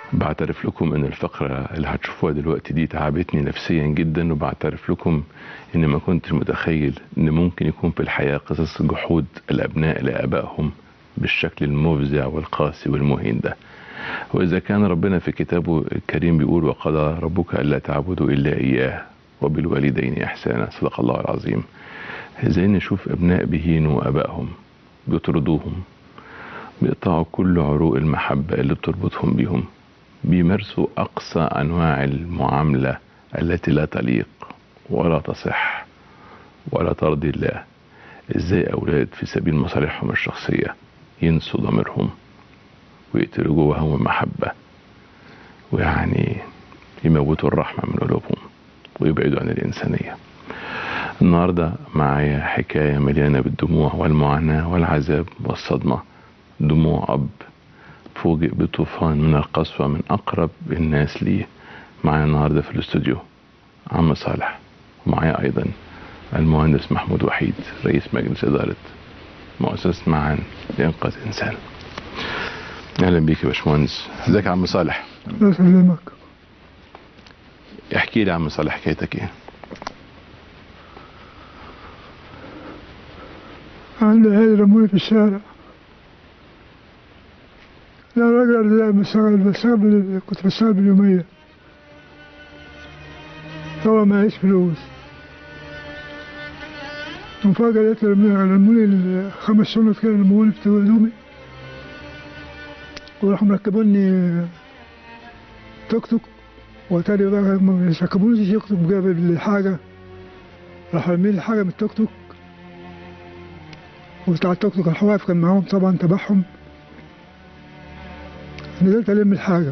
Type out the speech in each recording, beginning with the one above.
بعترف لكم ان الفقرة اللي هتشوفوها دلوقتي دي تعبتني نفسيا جدا وبعترف لكم ان ما كنتش متخيل ان ممكن يكون في الحياة قصص جحود الابناء لابائهم بالشكل المفزع والقاسي والمهين ده واذا كان ربنا في كتابه الكريم بيقول وقضى ربك الا تعبدوا الا اياه وبالوالدين احسانا صدق الله العظيم ازاي نشوف ابناء بيهينوا ابائهم بيطردوهم بيقطعوا كل عروق المحبة اللي بتربطهم بيهم بيمارسوا أقصى أنواع المعاملة التي لا تليق ولا تصح ولا ترضي الله إزاي أولاد في سبيل مصالحهم الشخصية ينسوا ضميرهم ويقتلوا جواهم المحبة ويعني يموتوا الرحمة من قلوبهم ويبعدوا عن الإنسانية النهاردة معايا حكاية مليانة بالدموع والمعاناة والعذاب والصدمة دموع أب فوجئ بطوفان من القسوة من أقرب الناس ليه معايا النهاردة في الاستوديو عم صالح ومعايا أيضا المهندس محمود وحيد رئيس مجلس إدارة مؤسسة معان لإنقاذ إنسان أهلا بيك يا باشمهندس ازيك يا عم صالح الله يسلمك احكي لي يا عم صالح حكايتك ايه عندي عيال رموني في الشارع لا راجل لا بشتغل بشتغل بال- كنت بشتغل باليومية طبعا معيش فلوس وفجأة لقيت رموني رموني خمس شنط كده رموني في هدومي وراحوا مركبوني توك توك وتاني بقى ما مش ركبونيش توك توك جاب الحاجة راحوا رامين الحاجة من التوك توك وبتاع التوك توك راح واقف كان معاهم طبعا تبعهم نزلت ألم الحاجة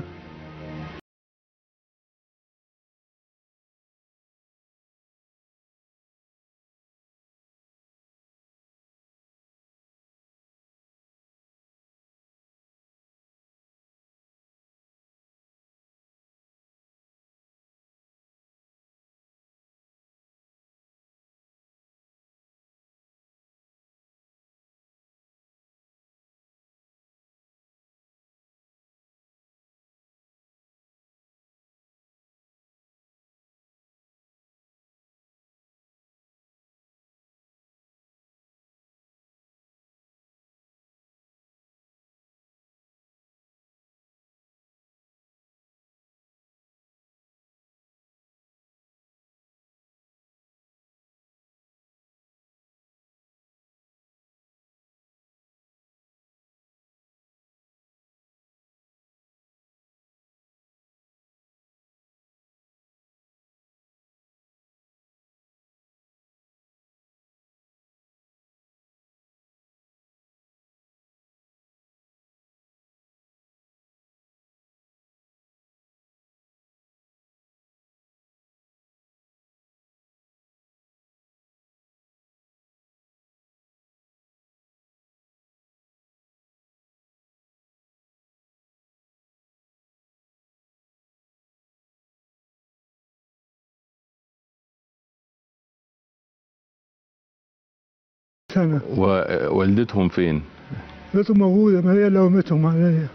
سنة ووالدتهم فين لقيتهم موجودة ما هي اللي لومتهم عليا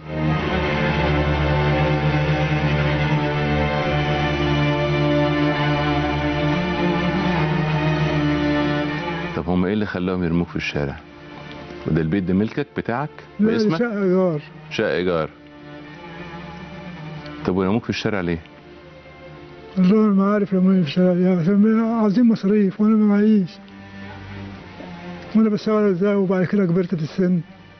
طب هم ايه اللي خلاهم يرموك في الشارع وده البيت ده ملكك بتاعك لا دي باسمك شقة إيجار شقة ايجار طب ورموك في الشارع ليه والله ما عارف رموني في الشارع دي عشان عايزين مصاريف وأنا ما معيش وأنا بشتغل إزاي وبعد كده كبرت في السن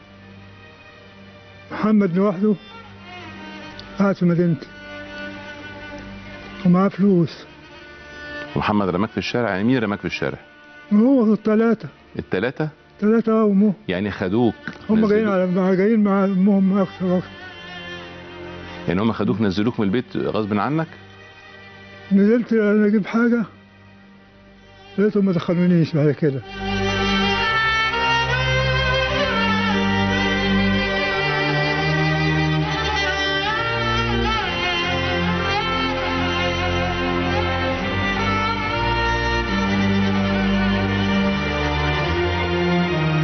محمد لوحده قاعد في مدينتي ومعاه فلوس محمد رماك في الشارع يعني مين رماك في الشارع وهو الثلاثة التلاتة ثلاثة أمه يعني خدوك هم نزلوك- جايين على مع- جايين مع أمهم أكثر أكثر يعني هم خدوك نزلوك من البيت غصب عنك نزلت أنا أجيب حاجة لقيتهم ما دخلونيش بعد كده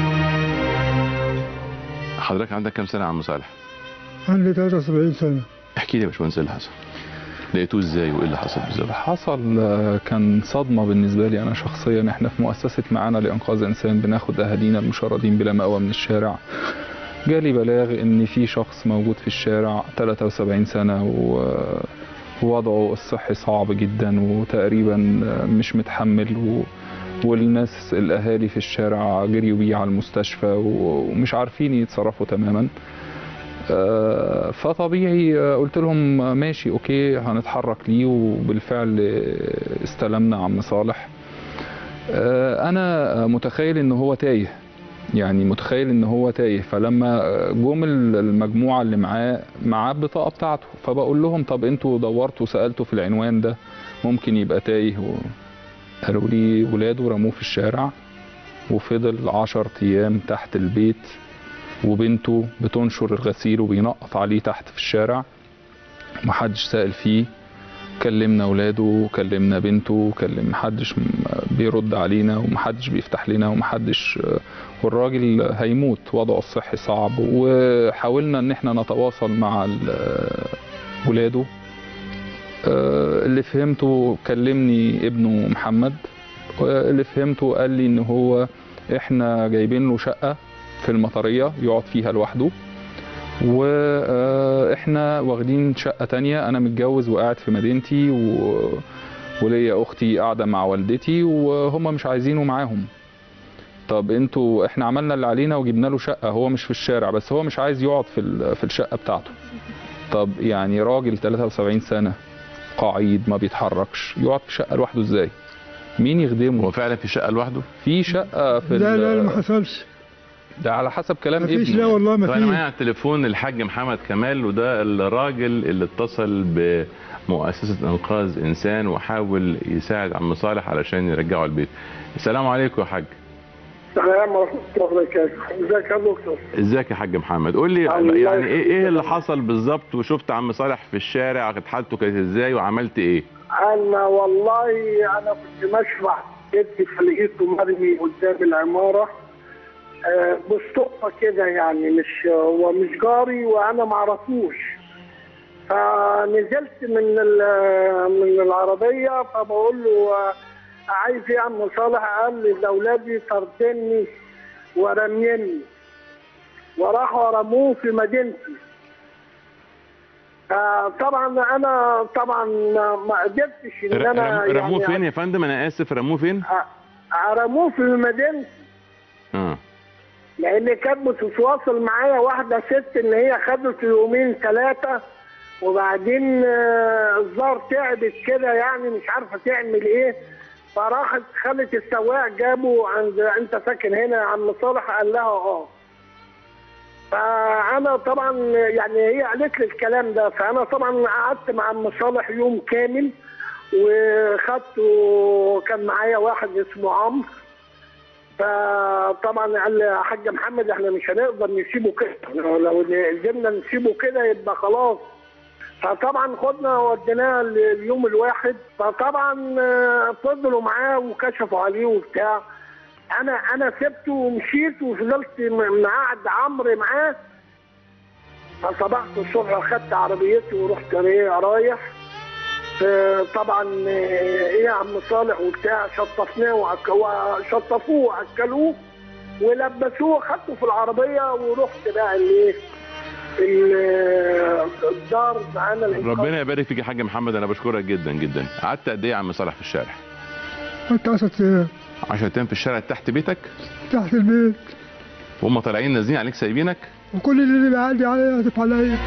حضرتك عندك كام سنة يا عم صالح عندي 73 سنة احكي لي يا باشمهندس إيه اللي حصل لقيتوه ازاي وايه اللي حصل اللي بالظبط حصل آه، كان صدمة بالنسبة لي أنا شخصيا إحنا في مؤسسة معانا لإنقاذ إنسان بناخد أهالينا المشردين بلا مأوى من الشارع جالي بلاغ إن في شخص موجود في الشارع 73 سنة و- ووضعه الصحي صعب جدا وتقريبا مش متحمل و... والناس الأهالي في الشارع جريوا بيه على المستشفى و- ومش عارفين يتصرفوا تماما آه، فطبيعي آه، قلت لهم ماشي اوكي هنتحرك ليه وبالفعل آه، استلمنا عم صالح آه، انا متخيل ان هو تايه يعني متخيل ان هو تايه فلما آه، جم ال- المجموعه اللي معاه معاه البطاقه بتاعته فبقول لهم طب انتوا دورتوا سالتوا في العنوان ده ممكن يبقى تايه و... قالوا لي ولاده رموه في الشارع وفضل عشر ايام تحت البيت وبنته بتنشر الغسيل وبينقط عليه تحت في الشارع محدش سأل فيه كلمنا ولاده كلمنا بنته كلم محدش م- بيرد علينا ومحدش بيفتح لنا ومحدش والراجل هيموت وضعه الصحي صعب وحاولنا ان احنا نتواصل مع ال- ولاده آه، اللي فهمته كلمني ابنه محمد اللي فهمته قال لي ان هو احنا جايبين له شقه في المطريه يقعد فيها لوحده واحنا واخدين شقه تانية انا متجوز وقاعد في مدينتي و... وليا اختي قاعده مع والدتي وهم مش عايزينه معاهم طب انتوا احنا عملنا اللي علينا وجبنا له شقه هو مش في الشارع بس هو مش عايز يقعد في ال- في الشقه بتاعته طب يعني راجل 73 سنه قعيد ما بيتحركش يقعد في شقه لوحده ازاي مين يخدمه هو فعلا في شقه لوحده في شقه في لا ال- لا ما حصلش ده على حسب كلام ما فيش لا ابنه والله ما طب انا معايا فيش على التليفون الحاج محمد كمال وده الراجل اللي اتصل بمؤسسه انقاذ انسان وحاول يساعد عم صالح علشان يرجعه البيت السلام عليكم يا حاج السلام ورحمة الله وبركاته ازيك يا دكتور ازيك يا حاج محمد قول لي الله يعني ايه يخليك. ايه اللي حصل بالظبط وشفت عم صالح في الشارع كانت حالته كانت ازاي وعملت ايه انا والله انا كنت ماشي مع جدي فلقيته مرمي قدام العمارة آه، بالصدفة كده يعني مش هو مش جاري وانا ما اعرفوش فنزلت من ال- من العربية فبقول له آه، عايز ايه يا عم صالح قال لي ده اولادي طردني ورميني وراحوا رموه في مدينتي آه، طبعا انا طبعا ما ما قدرتش ان ر- انا رم- رموه يعني فين يا فندم انا اسف رموه فين آه، رموه في مدينتي اه لان كانت بتتواصل معايا واحده ست ان هي خدت يومين ثلاثه وبعدين آه، الظاهر تعبت كده يعني مش عارفه تعمل ايه فراحت خلت السواق جابه عند انت ساكن هنا يا عم صالح قال لها اه فانا طبعا يعني هي قالت لي الكلام ده فانا طبعا قعدت مع عم صالح يوم كامل وخدته كان معايا واحد اسمه عمرو فطبعا قال لي يا حاج محمد احنا مش هنقدر نسيبه كده لو لو قدرنا نسيبه كده يبقى خلاص فطبعا خدنا وديناه اليوم الواحد فطبعا آه، فضلوا معاه وكشفوا عليه وبتاع انا انا سبته ومشيت وفضلت م- مقعد عمرو معاه فصبحت الصبح خدت عربيتي ورحت رايح- رايح آه، طبعا آه، ايه يا عم صالح وبتاع شطفناه وأك- وشطفوه واكلوه ولبسوه خدته في العربيه ورحت بقى الايه ال- الدار معانا الإنقاذ. ربنا يبارك فيك يا حاج محمد انا بشكرك جدا جدا قعدت قد ايه يا عم صالح في الشارع كنت 10 ايام 10 ايام في الشارع تحت بيتك تحت البيت وهم طالعين نازلين عليك سايبينك وكل اللي بيعدي عليا يهتف عليا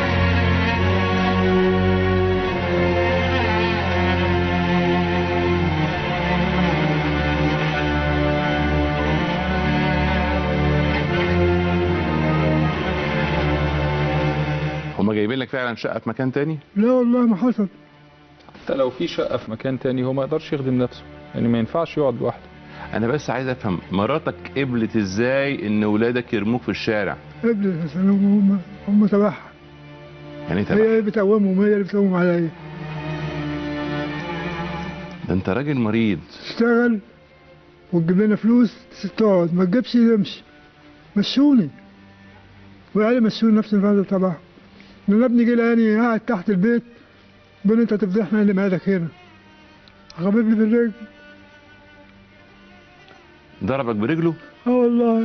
هم جايبين لك فعلا شقه في مكان تاني لا والله ما حصل حتى لو في شقه في مكان تاني هو ما يقدرش يخدم نفسه يعني ما ينفعش يقعد لوحده انا بس عايز افهم مراتك قبلت ازاي ان ولادك يرموك في الشارع ابني هم هم تبعها يعني هي تبع اللي بتقومهم هي اللي بتقوم عليا ده انت راجل مريض تشتغل وتجيب لنا فلوس تقعد ما تجيبش تمشي مشوني وقال مشوني نفس الفرد تبعها لما ابني جه لقاني قاعد تحت البيت بيقول لي انت تفضحنا اللي مالك هنا غمرني بالرجل ضربك برجله اه والله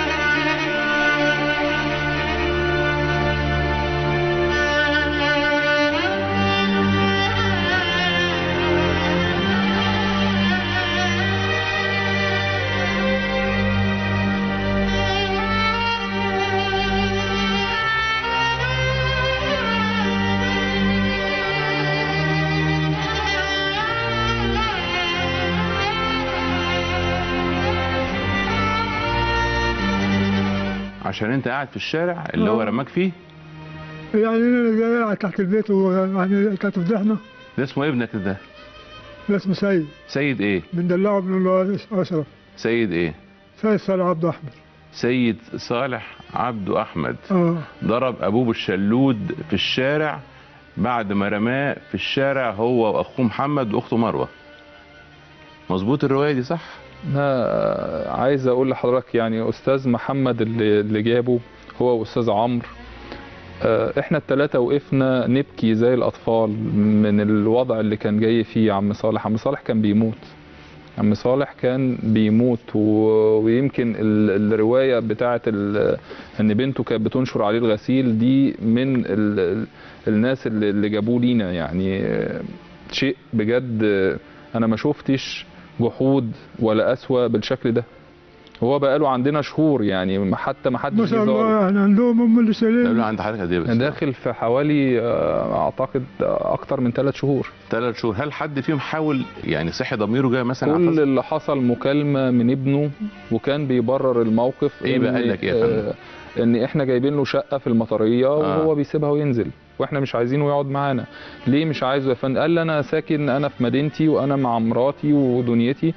عشان انت قاعد في الشارع اللي هو آه. رماك فيه يعني انا قاعد تحت البيت ويعني انت تفضحنا ده اسمه ايه ابنك ده ده اسمه سيد سيد ايه بندلعه بنقول له اشرف سيد ايه سيد صالح عبد احمد سيد صالح عبده احمد اه ضرب ابوه بالشلود في الشارع بعد ما رماه في الشارع هو واخوه محمد واخته مروه مظبوط الروايه دي صح انا عايز اقول لحضرتك يعني استاذ محمد اللي, اللي جابه هو واستاذ عمرو آه، احنا الثلاثه وقفنا نبكي زي الاطفال من الوضع اللي كان جاي فيه عم صالح عم صالح كان بيموت عم صالح كان بيموت و... ويمكن ال... الروايه بتاعه ال... ان بنته كانت بتنشر عليه الغسيل دي من ال... ال- الناس اللي, اللي جابوه لينا يعني آه، شيء بجد آه، انا ما شفتش جحود ولا قسوه بالشكل ده هو بقاله عندنا شهور يعني حتى ما حدش ما شاء جه زاره. الله يعني عندهم هم اللي لا شايلين عند حضرتك قد ايه بس داخل في حوالي آه، اعتقد آه، اكتر من ثلاث شهور ثلاث شهور هل حد فيهم حاول يعني صحي ضميره جاي مثلا كل اعتذر؟ اللي حصل مكالمه من ابنه وكان بيبرر الموقف إيه بقى إن- قال لك إيه يا فندم؟ آه، ان احنا جايبين له شقه في المطريه وهو بيسيبها وينزل واحنا مش عايزينه يقعد معانا ليه مش عايزه يا فندم قال لي انا ساكن انا في مدينتي وانا مع مراتي ودنيتي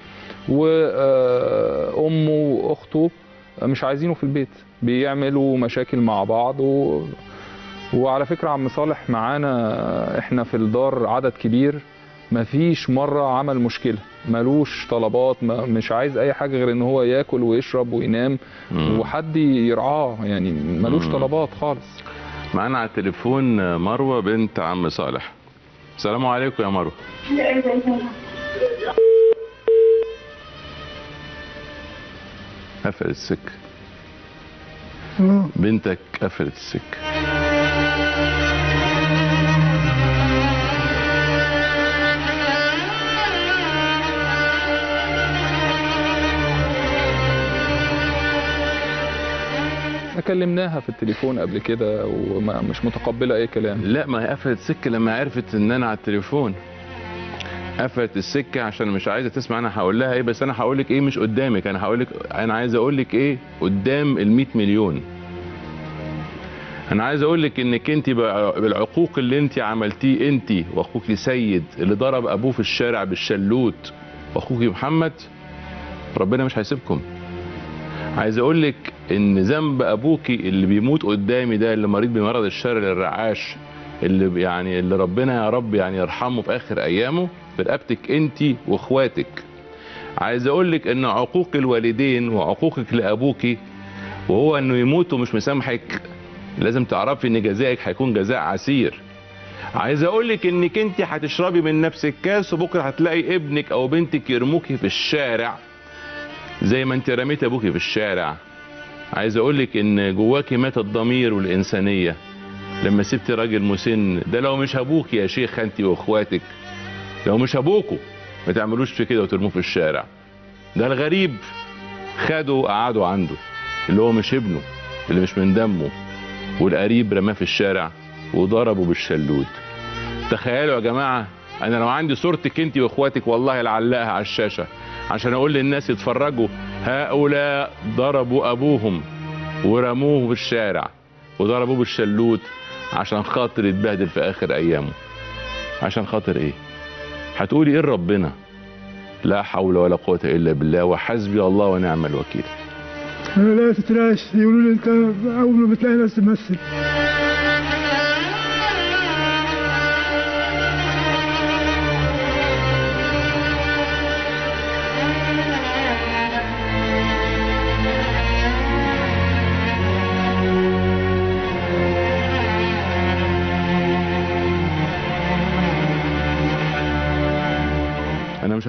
وامه واخته مش عايزينه في البيت بيعملوا مشاكل مع بعض و... وعلى فكره عم صالح معانا احنا في الدار عدد كبير مفيش مره عمل مشكله ملوش طلبات ما مش عايز اي حاجه غير ان هو ياكل ويشرب وينام مم. وحد يرعاه يعني ملوش مم. طلبات خالص معانا على التليفون مروه بنت عم صالح السلام عليكم يا مروه قفلت السكه اه بنتك قفلت السكه احنا كلمناها في التليفون قبل كده ومش متقبله اي كلام لا ما هي قفلت السكه لما عرفت ان انا على التليفون قفلت السكه عشان مش عايزه تسمع انا هقول لها ايه بس انا هقول لك ايه مش قدامك انا هقول لك انا عايز اقول لك ايه قدام ال 100 مليون انا عايز اقول لك انك انت بالعقوق اللي انت عملتيه انت واخوك سيد اللي ضرب ابوه في الشارع بالشلوت واخوك محمد ربنا مش هيسيبكم عايز اقول لك ان ذنب ابوكي اللي بيموت قدامي ده اللي مريض بمرض الشلل الرعاش اللي يعني اللي ربنا يا رب يعني يرحمه في اخر ايامه في رقبتك انت واخواتك عايز اقول لك ان عقوق الوالدين وعقوقك لابوكي وهو انه يموت ومش مسامحك لازم تعرفي ان جزائك هيكون جزاء عسير عايز اقول لك انك انت هتشربي من نفس الكاس وبكره هتلاقي ابنك او بنتك يرموكي في الشارع زي ما انت رميت ابوكي في الشارع عايز اقول لك ان جواكي مات الضمير والانسانيه لما سبت راجل مسن ده لو مش ابوك يا شيخ انت واخواتك لو مش ابوكوا ما تعملوش في كده وترموه في الشارع ده الغريب خده وقعدوا عنده اللي هو مش ابنه اللي مش من دمه والقريب رماه في الشارع وضربه بالشلوت تخيلوا يا جماعه انا لو عندي صورتك انت واخواتك والله لعلقها على الشاشه عشان اقول للناس يتفرجوا هؤلاء ضربوا ابوهم ورموه في الشارع وضربوه بالشلوت عشان خاطر يتبهدل في اخر ايامه عشان خاطر ايه هتقولي ايه ربنا لا حول ولا قوة الا بالله وحسبي الله ونعم الوكيل انا لا تتراش يقولوا لي انت اول ما بتلاقي ناس تمثل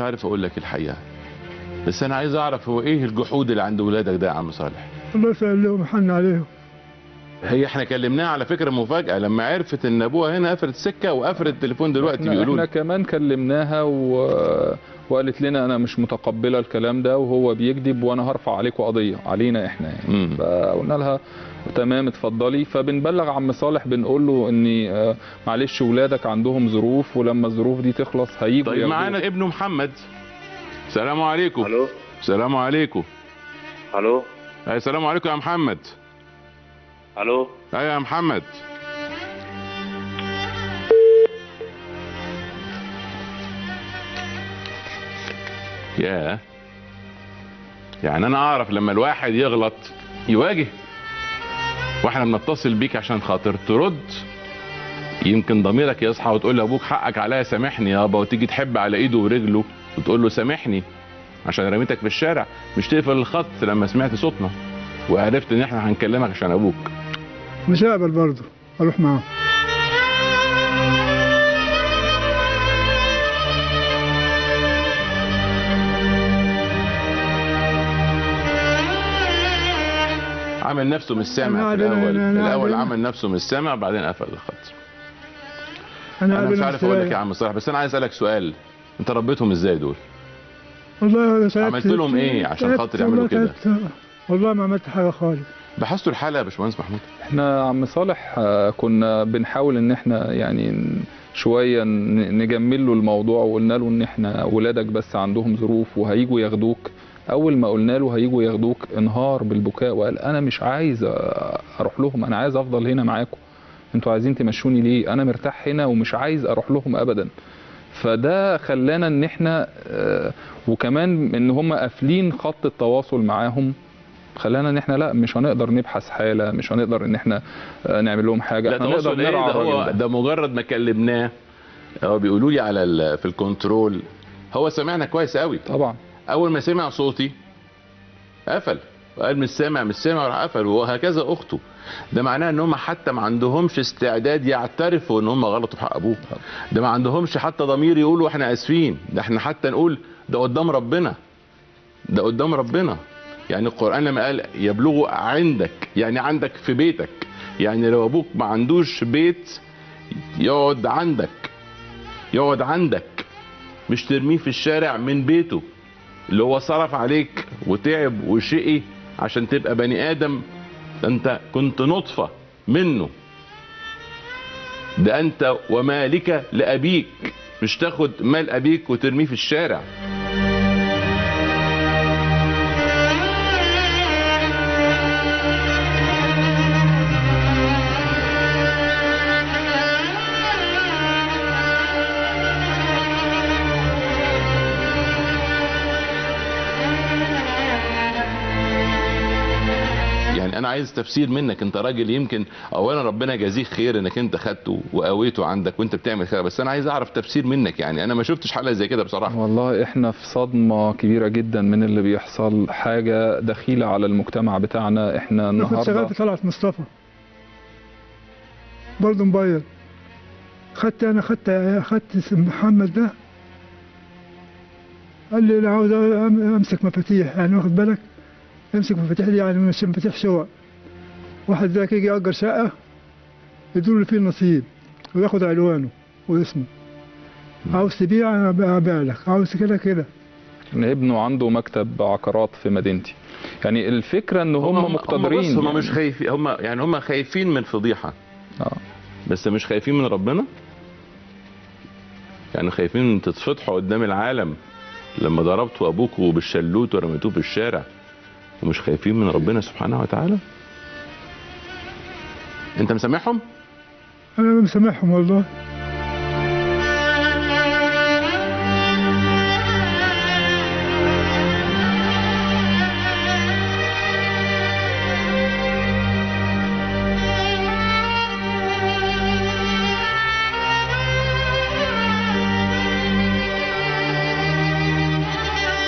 عارف اقول لك الحقيقه بس انا عايز اعرف هو ايه الجحود اللي عند ولادك ده يا عم صالح الله سأل لهم حن عليهم هي احنا كلمناها على فكره مفاجاه لما عرفت ان ابوها هنا قفلت السكه وقفلت التليفون دلوقتي احنا, بيقولوا احنا لي كمان كلمناها و... وقالت لنا انا مش متقبله الكلام ده وهو بيكذب وانا هرفع عليكم قضيه علينا احنا يعني مم. فقلنا لها تمام اتفضلي فبنبلغ عم صالح بنقول له ان آه، معلش ولادك عندهم ظروف ولما الظروف دي تخلص هيجوا طيب ياخدوك. معانا ابنه محمد السلام عليكم الو السلام عليكم الو أي السلام عليكم يا محمد الو ايوه يا محمد يا يعني انا اعرف لما الواحد يغلط يواجه واحنا بنتصل بيك عشان خاطر ترد يمكن ضميرك يصحى وتقول لابوك حقك عليا سامحني يابا وتيجي تحب على ايده ورجله وتقول له سامحني عشان رميتك في الشارع مش تقفل الخط لما سمعت صوتنا وعرفت ان احنا هنكلمك عشان ابوك مش هقبل برضه اروح معاهم عمل نفسه مش سامع أنا في عادل- الاول أنا- أنا الاول عادل. عمل نفسه مش سامع بعدين قفل الخط انا انا قابل مش عارف اقول لك يا نفسي- عم صلاح بس انا عايز اسالك سؤال انت ربيتهم ازاي دول والله انا تعبت- عملت لهم إيه عشان تعبت خاطر يعملوا والله كده؟ تعبت. والله ما عملت حاجه خالص بحثتوا الحاله يا باشمهندس محمود احنا عم صالح آه، كنا بنحاول ان احنا يعني ن- شويه ن- نجمل له الموضوع وقلنا له ان احنا ولادك بس عندهم ظروف وهيجوا ياخدوك اول ما قلنا له هيجوا ياخدوك انهار بالبكاء وقال انا مش عايز آه، اروح لهم انا عايز افضل هنا معاكم انتوا عايزين تمشوني ليه انا مرتاح هنا ومش عايز اروح لهم ابدا فده خلانا ان احنا آه، وكمان ان هم قافلين خط التواصل معاهم خلانا ان احنا لا مش هنقدر نبحث حاله مش هنقدر ان احنا آه، نعمل لهم حاجه لا احنا نقدر تواصل ايه نرعى ده هو الراجل ده ده مجرد ما كلمناه هو بيقولوا لي على ال- في الكنترول هو سمعنا كويس قوي طبعا اول ما سمع صوتي قفل وقال مش سامع مش سامع راح قفل وهكذا اخته ده معناه ان هم حتى ما عندهمش استعداد يعترفوا ان هم غلطوا في حق ابوه ده ما عندهمش حتى ضمير يقولوا احنا اسفين ده احنا حتى نقول ده قدام ربنا ده قدام ربنا يعني القران لما قال يبلغوا عندك يعني عندك في بيتك يعني لو ابوك ما عندوش بيت يقعد عندك يقعد عندك مش ترميه في الشارع من بيته اللي هو صرف عليك وتعب وشقي عشان تبقى بني ادم ده انت كنت نطفة منه ده انت ومالك لابيك مش تاخد مال ابيك وترميه في الشارع يعني انا عايز تفسير منك انت راجل يمكن اولا ربنا يجازيك خير انك انت خدته وقويته عندك وانت بتعمل خير بس انا عايز اعرف تفسير منك يعني انا ما شفتش حلقه زي كده بصراحه والله احنا في صدمه كبيره جدا من اللي بيحصل حاجه دخيله على المجتمع بتاعنا احنا انا كنت شغال النهارده في طلعت مصطفى برضه موبايل خدت انا خدت خدت اسم محمد ده قال لي انا عاوز أم- امسك مفاتيح يعني واخد بالك امسك مفاتيح دي يعني مش مفاتيح شقق واحد ذاك يجي يأجر شقة يدور له فيه النصيب وياخد عنوانه واسمه عاوز تبيع انا ابيع لك عاوز كده كده إن ابنه عنده مكتب عقارات في مدينتي يعني الفكره ان هم مقتدرين هم, هم يعني. مش خايفين هم يعني هم خايفين من فضيحه آه. بس مش خايفين من ربنا يعني خايفين ان تتفضحوا قدام العالم لما ضربتوا ابوكوا بالشلوت ورميتوه في الشارع ومش خايفين من ربنا سبحانه وتعالى انت مسامحهم انا مسامحهم والله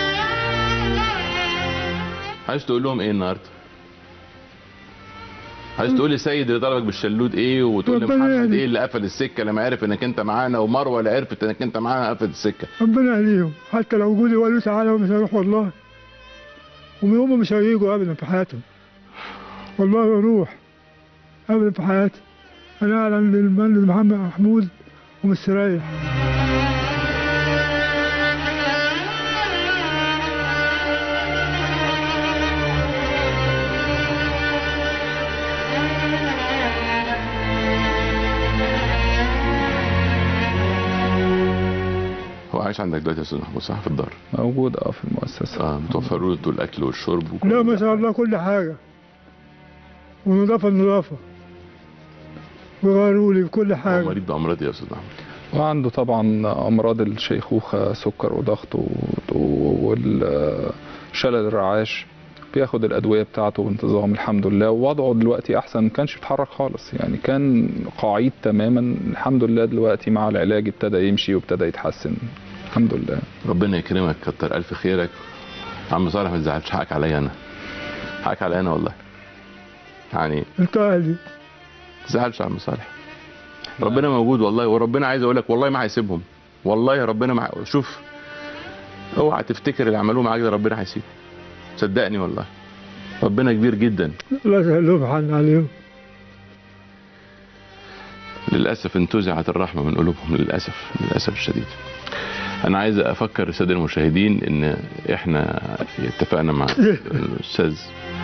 عايز تقول لهم ايه النهارده عايز تقول لي سيد اللي ضربك بالشلوت ايه وتقول لي ربنا محمد يهدي. ايه اللي قفل السكه لما عرف انك انت معانا ومروه اللي عرفت انك انت معانا قفلت السكه ربنا يهديهم حتى لو جولي وقالوا تعالى ومش هروح والله ومن هم مش هيجوا ابدا في حياتهم والله ما اروح ابدا في حياتي انا قاعد عند المهندس محمد محمود ومستريح هو عايش عندك دلوقتي يا استاذ محمود صح في الدار موجود اه في المؤسسة اه متوفر له الاكل والشرب وكل لا ما شاء الله كل حاجه ونظافه نظافه وغيروا لي بكل هو حاجه مريض بامراض إيه يا استاذ محمود وعنده طبعا أمراض الشيخوخة سكر وضغط و- والشلل الرعاش بياخد الأدوية بتاعته بانتظام الحمد لله ووضعه دلوقتي أحسن ما كانش بيتحرك خالص يعني كان قعيد تماما الحمد لله دلوقتي مع العلاج ابتدى يمشي وابتدى يتحسن الحمد لله ربنا يكرمك كتر الف خيرك عم صالح ما تزعلش حقك عليا انا حقك عليا انا والله يعني انت اهلي ما تزعلش يا عم صالح ربنا موجود والله وربنا عايز اقول لك والله ما هيسيبهم والله ربنا مع... شوف اوعى تفتكر اللي عملوه معاك ده ربنا هيسيبه صدقني والله ربنا كبير جدا الله يسهلهم حن عليهم للاسف انتزعت الرحمه من قلوبهم للاسف للاسف الشديد انا عايز افكر الساده المشاهدين ان احنا اتفقنا مع الاستاذ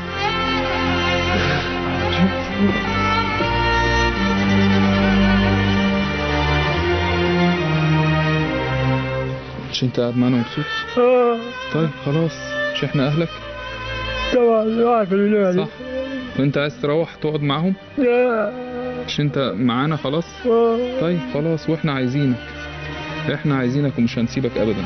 مش انت قاعد معانا مبسوط اه طيب خلاص مش احنا اهلك طبعا عارف اللي صح وانت عايز تروح تقعد معاهم لا مش انت معانا خلاص آه. طيب خلاص واحنا عايزينك احنا عايزينك ومش هنسيبك ابدا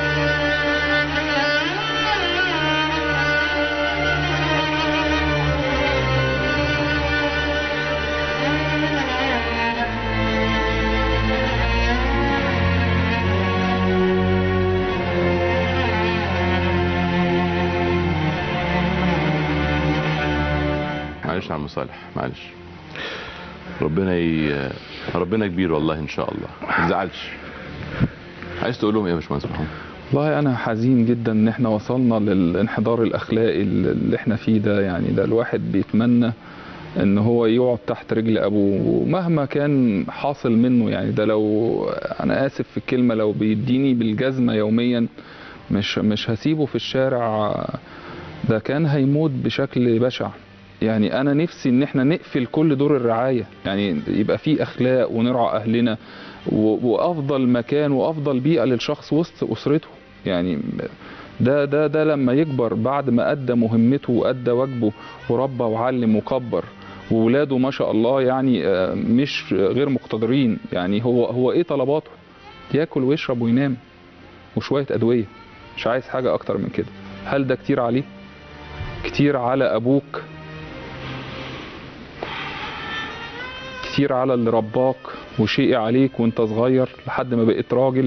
معلش يا عم صالح معلش ربنا ي... ربنا كبير والله ان شاء الله ما تزعلش عايز تقول لهم ايه يا باشمهندس محمود والله انا حزين جدا ان احنا وصلنا للانحدار الاخلاقي اللي احنا فيه ده يعني ده الواحد بيتمنى ان هو يقعد تحت رجل ابوه مهما كان حاصل منه يعني ده لو انا اسف في الكلمه لو بيديني بالجزمه يوميا مش مش هسيبه في الشارع ده كان هيموت بشكل بشع يعني انا نفسي ان احنا نقفل كل دور الرعايه يعني يبقى في اخلاق ونرعى اهلنا و- وافضل مكان وافضل بيئه للشخص وسط اسرته يعني ده ده ده لما يكبر بعد ما ادى مهمته وادى واجبه وربى وعلم وكبر وولاده ما شاء الله يعني آه، مش غير مقتدرين يعني هو هو ايه طلباته ياكل ويشرب وينام وشويه ادويه مش عايز حاجه اكتر من كده هل ده كتير عليه كتير على ابوك كتير على اللي رباك وشيء عليك وانت صغير لحد ما بقيت راجل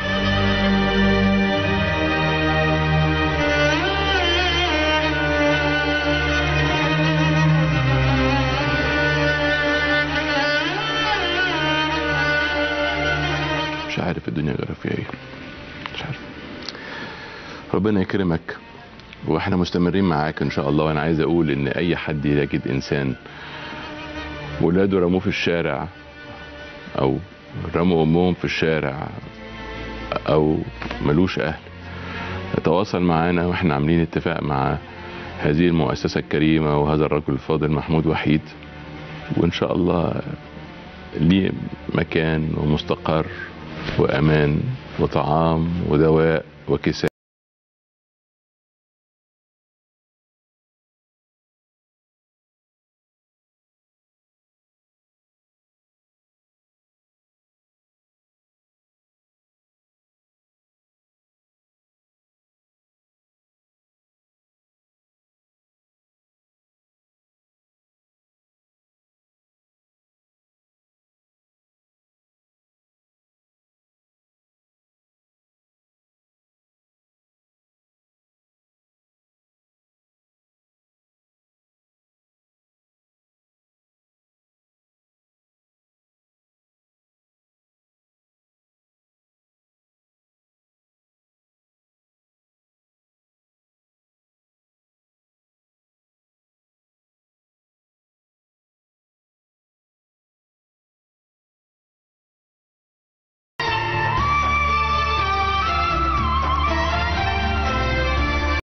مش عارف الدنيا جرى فيها ايه مش عارف ربنا يكرمك واحنا مستمرين معاك ان شاء الله وانا عايز اقول ان اي حد يجد انسان ولاده رموه في الشارع او رموا امهم في الشارع او ملوش اهل يتواصل معانا واحنا عاملين اتفاق مع هذه المؤسسة الكريمة وهذا الرجل الفاضل محمود وحيد وإن شاء الله ليه مكان ومستقر وأمان وطعام ودواء وكساء